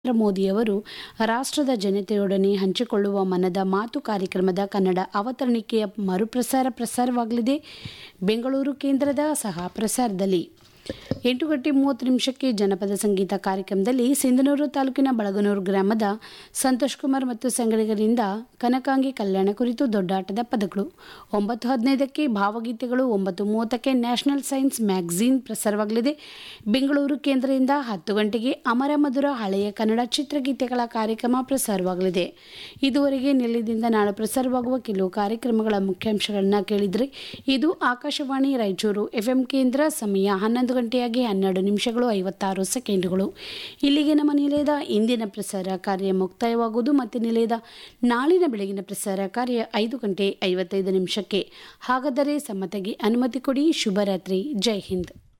ನರೇಂದ್ರ ಮೋದಿಯವರು ರಾಷ್ಟ್ರದ ಜನತೆಯೊಡನೆ ಹಂಚಿಕೊಳ್ಳುವ ಮನದ ಮಾತು ಕಾರ್ಯಕ್ರಮದ ಕನ್ನಡ ಅವತರಣಿಕೆಯ ಮರುಪ್ರಸಾರ ಪ್ರಸಾರವಾಗಲಿದೆ ಬೆಂಗಳೂರು ಕೇಂದ್ರದ ಸಹ ಪ್ರಸಾರದಲ್ಲಿ ಎಂಟು ಗಂಟೆ ಮೂವತ್ತು ನಿಮಿಷಕ್ಕೆ ಜನಪದ ಸಂಗೀತ ಕಾರ್ಯಕ್ರಮದಲ್ಲಿ ಸಿಂಧನೂರು ತಾಲೂಕಿನ ಬಳಗನೂರು ಗ್ರಾಮದ ಸಂತೋಷ್ ಕುಮಾರ್ ಮತ್ತು ಸಂಗಡಿಗರಿಂದ ಕನಕಾಂಗಿ ಕಲ್ಯಾಣ ಕುರಿತು ದೊಡ್ಡಾಟದ ಪದಗಳು ಒಂಬತ್ತು ಹದಿನೈದಕ್ಕೆ ಭಾವಗೀತೆಗಳು ಒಂಬತ್ತು ಮೂವತ್ತಕ್ಕೆ ನ್ಯಾಷನಲ್ ಸೈನ್ಸ್ ಮ್ಯಾಗಝೀನ್ ಪ್ರಸಾರವಾಗಲಿದೆ ಬೆಂಗಳೂರು ಕೇಂದ್ರದಿಂದ ಹತ್ತು ಗಂಟೆಗೆ ಅಮರ ಮಧುರ ಹಳೆಯ ಕನ್ನಡ ಚಿತ್ರಗೀತೆಗಳ ಕಾರ್ಯಕ್ರಮ ಪ್ರಸಾರವಾಗಲಿದೆ ಇದುವರೆಗೆ ನಿಲಯದಿಂದ ನಾಳೆ ಪ್ರಸಾರವಾಗುವ ಕೆಲವು ಕಾರ್ಯಕ್ರಮಗಳ ಮುಖ್ಯಾಂಶಗಳನ್ನ ಕೇಳಿದರೆ ಇದು ಆಕಾಶವಾಣಿ ರಾಯಚೂರು ಎಫ್ಎಂ ಕೇಂದ್ರ ಸಮಯ ಹನ್ನೊಂದು ಗಂಟೆಯಾಗಿ ಹನ್ನೆರಡು ನಿಮಿಷಗಳು ಐವತ್ತಾರು ಸೆಕೆಂಡುಗಳು ಇಲ್ಲಿಗೆ ನಮ್ಮ ನಿಲಯದ ಇಂದಿನ ಪ್ರಸಾರ ಕಾರ್ಯ ಮುಕ್ತಾಯವಾಗುವುದು ಮತ್ತು ನಿಲಯದ ನಾಳಿನ ಬೆಳಗಿನ ಪ್ರಸಾರ ಕಾರ್ಯ ಐದು ಗಂಟೆ ಐವತ್ತೈದು ನಿಮಿಷಕ್ಕೆ ಹಾಗಾದರೆ ಸಮ್ಮತಿಗೆ ಅನುಮತಿ ಕೊಡಿ ಶುಭರಾತ್ರಿ ಜೈ ಹಿಂದ್